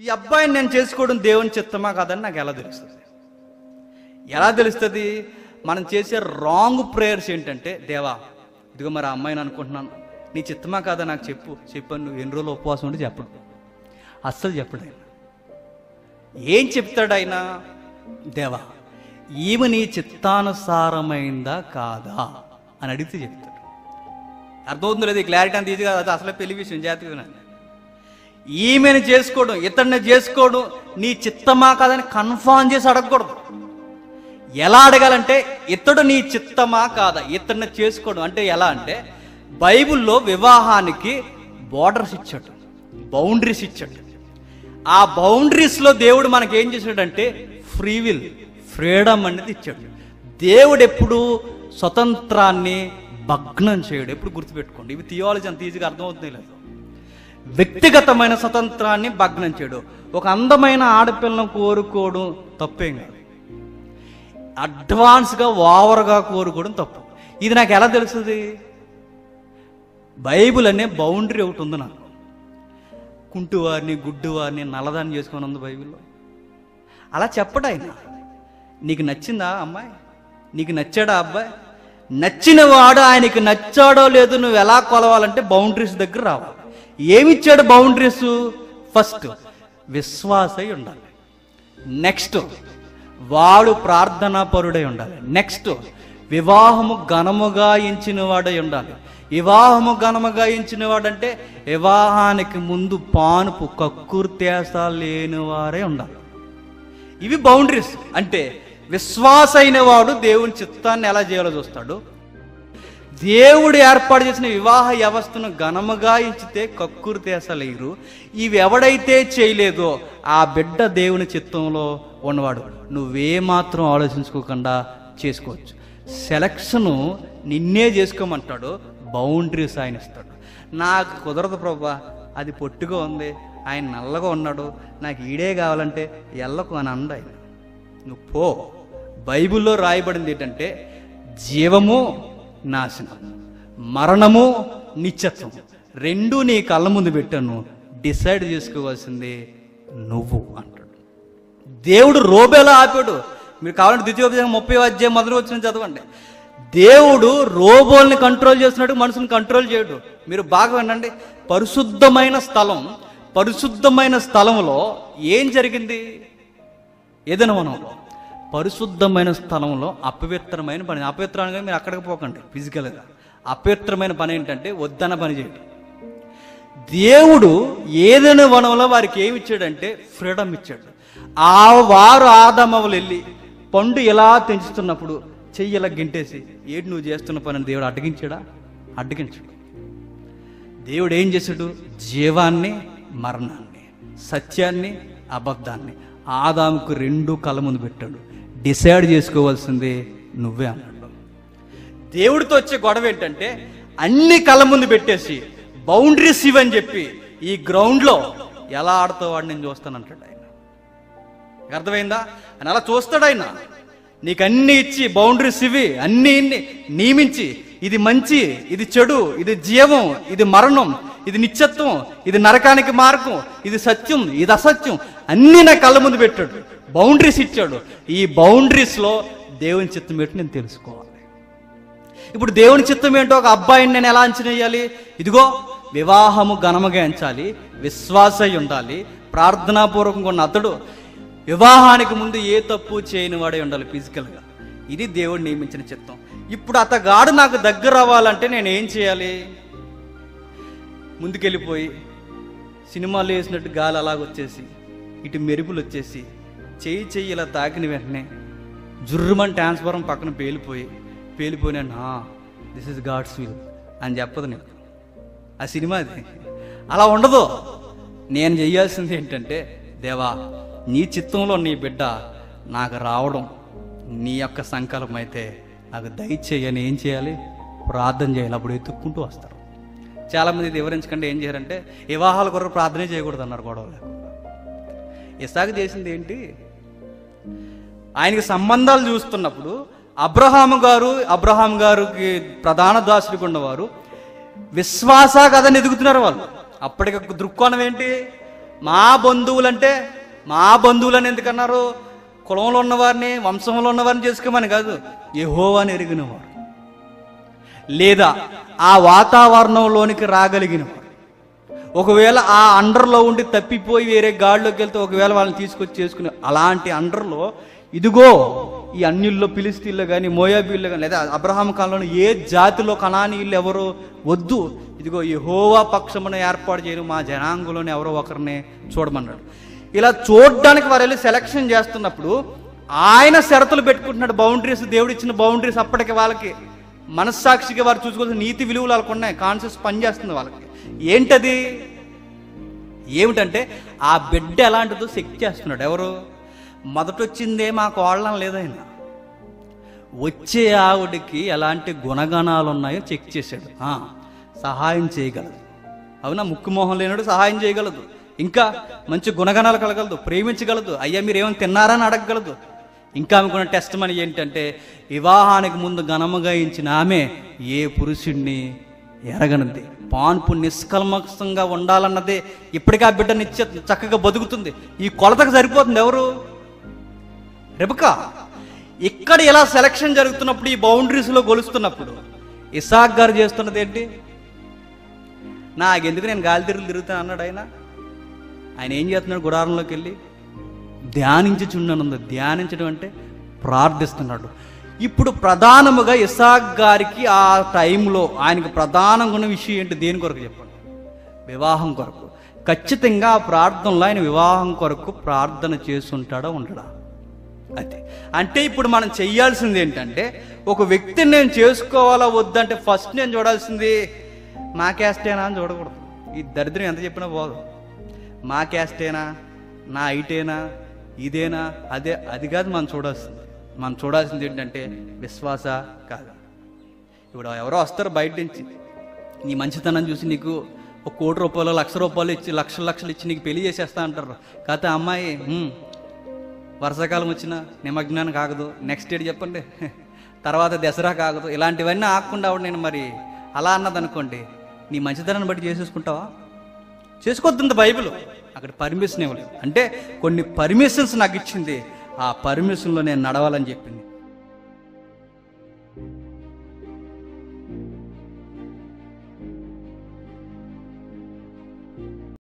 ఈ అబ్బాయిని నేను చేసుకోవడం దేవుని చిత్తమా కాదని నాకు ఎలా తెలుస్తుంది ఎలా తెలుస్తుంది మనం చేసే రాంగ్ ప్రేయర్స్ ఏంటంటే దేవా ఇదిగో మరి ఆ అమ్మాయిని అనుకుంటున్నాను నీ చిత్తమా కాదా నాకు చెప్పు చెప్పాను నువ్వు ఎన్ని రోజులు ఉపవాసం ఉంటే చెప్పడు అస్సలు చెప్పడు ఆయన ఏం చెప్తాడు ఆయన దేవా ఈమె నీ చిత్తానుసారమైందా కాదా అని అడిగితే చెప్తాడు అర్థమవుతుందో లేదు క్లారిటీ అంత ఈజీగా అది అసలే పెళ్లి విషయం జాతీయ వినండి ఈమెను చేసుకోవడం ఇతన్ని చేసుకోవడం నీ చిత్తమా కాదని కన్ఫామ్ చేసి అడగకూడదు ఎలా అడగాలంటే ఇతడు నీ చిత్తమా కాదా ఇతన్ని చేసుకోవడం అంటే ఎలా అంటే బైబిల్లో వివాహానికి బార్డర్స్ ఇచ్చాడు బౌండరీస్ ఇచ్చాడు ఆ బౌండరీస్లో దేవుడు మనకి ఏం చేశాడంటే ఫ్రీ విల్ ఫ్రీడమ్ అనేది ఇచ్చాడు దేవుడు ఎప్పుడు స్వతంత్రాన్ని భగ్నం చేయడు ఎప్పుడు గుర్తుపెట్టుకోండి ఇవి థియాలజీ అంత ఈజీగా అర్థమవుతుంది లేదు వ్యక్తిగతమైన స్వతంత్రాన్ని భగ్నం చేయడు ఒక అందమైన ఆడపిల్లను కోరుకోవడం తప్పేం కాదు అడ్వాన్స్గా ఓవర్గా కోరుకోవడం తప్పు ఇది నాకు ఎలా తెలుస్తుంది బైబిల్ అనే బౌండరీ ఒకటి ఉంది నాకు కుంటువారిని గుడ్డువారిని నల్లదాన్ని చేసుకొని ఉంది బైబిల్లో అలా చెప్పడు ఆయన నీకు నచ్చిందా అమ్మాయి నీకు నచ్చాడా అబ్బాయి నచ్చిన వాడు ఆయనకి నచ్చాడో లేదో నువ్వు ఎలా కొలవాలంటే బౌండరీస్ దగ్గర రావాలి ఏమిచ్చాడు బౌండరీస్ ఫస్ట్ విశ్వాసై ఉండాలి నెక్స్ట్ వాడు ప్రార్థనా పరుడై ఉండాలి నెక్స్ట్ వివాహము ఘనముగా ఎంచిన వాడై ఉండాలి వివాహము ఘనముగా ఎంచిన వాడంటే వివాహానికి ముందు పానుపు కక్కుర్తేస లేని వారే ఉండాలి ఇవి బౌండరీస్ అంటే విశ్వాస అయిన వాడు దేవుని చిత్తాన్ని ఎలా చేయాలో చూస్తాడు దేవుడు ఏర్పాటు చేసిన వివాహ వ్యవస్థను ఘనముగా ఇచ్చితే కక్కురు తేసలేరు ఇవి ఎవడైతే చేయలేదో ఆ బిడ్డ దేవుని చిత్తంలో ఉన్నవాడు నువ్వే మాత్రం ఆలోచించుకోకుండా చేసుకోవచ్చు సెలక్షను నిన్నే చేసుకోమంటాడు బౌండరీస్ ఆయన ఇస్తాడు నాకు కుదరదు ప్రభా అది పొట్టుగా ఉంది ఆయన నల్లగా ఉన్నాడు నాకు ఈడే కావాలంటే ఎల్లకు అని అండ ఆయన నువ్వు పో బైబిల్లో రాయబడింది ఏంటంటే జీవము నాశనం మరణము నిత్యత్వం రెండు నీ కళ్ళ ముందు పెట్టాను డిసైడ్ చేసుకోవాల్సింది నువ్వు అంటాడు దేవుడు రోబేలా ఆపాడు మీరు కావాలంటే ద్వితీయోపదేశం ముప్పై అధ్యాయం మొదలు వచ్చిన చదవండి దేవుడు రోబోల్ని కంట్రోల్ చేస్తున్నాడు మనుషుని కంట్రోల్ చేయడు మీరు బాగా వినండి పరిశుద్ధమైన స్థలం పరిశుద్ధమైన స్థలంలో ఏం జరిగింది ఏదైనా వనంలో పరిశుద్ధమైన స్థలంలో అపవిత్రమైన పని అపవిత్రంగా మీరు అక్కడికి పోకండి ఫిజికల్గా అపవిత్రమైన పని ఏంటంటే వద్దన్న పని చేయండి దేవుడు ఏదైనా వనంలో వారికి ఏమి ఇచ్చాడంటే ఫ్రీడమ్ ఇచ్చాడు ఆ వారు ఆదమవులు వెళ్ళి పండు ఎలా తెంచుతున్నప్పుడు చెయ్యి ఇలా గింటేసి ఏడు నువ్వు చేస్తున్న పని దేవుడు అడ్డగించాడా అడ్డగించాడు దేవుడు ఏం చేశాడు జీవాన్ని మరణాన్ని సత్యాన్ని అబద్ధాన్ని ఆదాముకు రెండు కళ్ళ ముందు పెట్టాడు డిసైడ్ చేసుకోవాల్సింది నువ్వే అన్నాడు దేవుడితో వచ్చే గొడవ ఏంటంటే అన్ని కళ్ళ ముందు పెట్టేసి బౌండరీస్ ఇవని చెప్పి ఈ గ్రౌండ్లో ఎలా ఆడుతావు వాడు నేను చూస్తానంటాడు ఆయన అర్థమైందా అని అలా చూస్తాడు ఆయన నీకు అన్ని ఇచ్చి బౌండరీస్ ఇవి అన్ని ఇన్ని నియమించి ఇది మంచి ఇది చెడు ఇది జీవం ఇది మరణం ఇది నిత్యత్వం ఇది నరకానికి మార్గం ఇది సత్యం ఇది అసత్యం అన్ని నా కళ్ళ ముందు పెట్టాడు బౌండరీస్ ఇచ్చాడు ఈ బౌండరీస్లో దేవుని చిత్తం పెట్టి నేను తెలుసుకోవాలి ఇప్పుడు దేవుని చిత్తం ఏంటో ఒక అబ్బాయిని నేను ఎలా అంచనా వేయాలి ఇదిగో వివాహము ఘనముగా ఎంచాలి విశ్వాసై ఉండాలి ప్రార్థనాపూర్వకంగా ఉన్న అతడు వివాహానికి ముందు ఏ తప్పు చేయని వాడే ఉండాలి ఫిజికల్గా ఇది దేవుడు నియమించిన చిత్తం ఇప్పుడు అతగాడు నాకు దగ్గర అవ్వాలంటే నేను ఏం చేయాలి ముందుకెళ్ళిపోయి సినిమాలు వేసినట్టు గాలి అలాగొచ్చేసి ఇటు మెరుపులు వచ్చేసి చెయ్యి చెయ్యి ఇలా తాకిన వెంటనే జుర్రుమని ట్రాన్స్ఫారం పక్కన పేలిపోయి పేలిపోయినా దిస్ ఇస్ గాడ్స్ విల్ అని చెప్పదు నీకు ఆ సినిమా అది అలా ఉండదు నేను చేయాల్సింది ఏంటంటే దేవా నీ చిత్తంలో నీ బిడ్డ నాకు రావడం నీ యొక్క సంకల్పం అయితే నాకు దయచేయని ఏం చేయాలి ప్రార్థన చేయాలి అప్పుడు ఎత్తుక్కుంటూ వస్తారు చాలామంది ఇది వివరించకుండా ఏం చేయారంటే వివాహాల కొరకు ప్రార్థనే చేయకూడదు అన్నారు గొడవ లేకుండా ఇసాకు చేసింది ఏంటి ఆయనకి సంబంధాలు చూస్తున్నప్పుడు అబ్రహాము గారు అబ్రహాం గారికి ప్రధాన దాసుడిగా ఉన్నవారు విశ్వాస కథని ఎదుగుతున్నారు వాళ్ళు అప్పటికి దృక్కోణం ఏంటి మా బంధువులంటే మా బంధువులని ఎందుకన్నారు కులంలో ఉన్నవారిని వంశంలో ఉన్నవారిని చేసుకోమని కాదు యెహోవాని ఎరిగినవారు లేదా ఆ వాతావరణంలోనికి రాగలిగినవారు ఒకవేళ ఆ అండర్లో ఉండి తప్పిపోయి వేరే గాడిలోకి వెళ్తే ఒకవేళ వాళ్ళని తీసుకొచ్చి చేసుకునే అలాంటి అండర్లో ఇదిగో ఈ అన్యుల్లో పిలిస్తీల్లో కానీ మోయాబీల్లో కానీ లేదా అబ్రహాం కాలంలో ఏ జాతిలో కణానీయులు ఎవరో వద్దు ఇదిగో ఈ హోవా పక్షమును ఏర్పాటు చేయడం మా జనాంగంలోని ఎవరో ఒకరిని చూడమన్నాడు ఇలా చూడడానికి వారు వెళ్ళి సెలక్షన్ చేస్తున్నప్పుడు ఆయన షరతులు పెట్టుకుంటున్నాడు బౌండరీస్ దేవుడు ఇచ్చిన బౌండరీస్ అప్పటికి వాళ్ళకి మనస్సాక్షిగా వారు చూసుకోవాల్సిన నీతి విలువలు వాళ్ళకు ఉన్నాయి కాన్షియస్ పనిచేస్తుంది వాళ్ళకి ఏంటది ఏమిటంటే ఆ బిడ్డ ఎలాంటిదో చెక్ చేస్తున్నాడు ఎవరు మొదటొచ్చిందే మా కోళ్ళం లేదైనా వచ్చే ఆవిడకి ఎలాంటి గుణగణాలు ఉన్నాయో చెక్ చేశాడు ఆ, సహాయం చేయగలదు అవునా ముక్కు మొహం లేనాడు సహాయం చేయగలదు ఇంకా మంచి గుణగణాలు కలగలదు ప్రేమించగలదు అయ్యా మీరు ఏమైనా తిన్నారని అడగగలదు ఇంకా ఆమెకున్న టెస్ట్ మనీ ఏంటంటే వివాహానికి ముందు ఘనముగా ఇచ్చిన ఆమె ఏ పురుషుణ్ణి ఎరగనుంది పాన్పు నిష్కల్మషంగా ఉండాలన్నదే ఇప్పటికే ఆ బిడ్డ నిత్య చక్కగా బతుకుతుంది ఈ కొలతకు సరిపోతుంది ఎవరు రెబకా ఇక్కడ ఇలా సెలక్షన్ జరుగుతున్నప్పుడు ఈ బౌండరీస్లో గొలుస్తున్నప్పుడు ఇసాక్ గారు చేస్తున్నది ఏంటి నాకెందుకు నేను గాలి తిరుగులు తిరుగుతాను అన్నాడు ఆయన ఆయన ఏం చేస్తున్నాడు గుడారంలోకి వెళ్ళి ధ్యానించుచున్నాను ధ్యానించడం అంటే ప్రార్థిస్తున్నాడు ఇప్పుడు ప్రధానముగా ఇసాక్ గారికి ఆ టైంలో ఆయనకు ప్రధానంగా ఉన్న విషయం ఏంటి దేని కొరకు చెప్పండి వివాహం కొరకు ఖచ్చితంగా ఆ ప్రార్థనలో ఆయన వివాహం కొరకు ప్రార్థన చేస్తుంటాడా ఉండడా అదే అంటే ఇప్పుడు మనం చెయ్యాల్సింది ఏంటంటే ఒక వ్యక్తిని నేను చేసుకోవాలా వద్దంటే ఫస్ట్ నేను చూడాల్సింది మా క్యాస్టేనా అని చూడకూడదు ఈ దరిద్రం ఎంత చెప్పినా పోదు మా క్యాస్టేనా నా ఐటేనా ఇదేనా అదే అది కాదు మనం చూడాల్సింది మనం చూడాల్సింది ఏంటంటే విశ్వాస కాదు ఇప్పుడు ఎవరో వస్తారు బయట నుంచి నీ మంచితనం చూసి నీకు ఒక కోటి రూపాయలు లక్ష రూపాయలు ఇచ్చి లక్షలు లక్షలు ఇచ్చి నీకు పెళ్లి చేసేస్తా అంటారు కాకపోతే అమ్మాయి "హ్మ్, వర్షాకాలం వచ్చిన నిమజ్ఞానం కాగదు నెక్స్ట్ డేట్ చెప్పండి తర్వాత దసరా కాగదు ఇలాంటివన్నీ ఆగకుండా ఆవిడ నేను మరి అలా అన్నదనుకోండి నీ మంచితనాన్ని బట్టి చేసేసుకుంటావా చేసుకోవద్దు బైబిల్ అక్కడ పర్మిషన్ ఇవ్వలేదు అంటే కొన్ని పర్మిషన్స్ నాకు ఇచ్చింది ఆ పర్మిషన్లో నేను నడవాలని చెప్పింది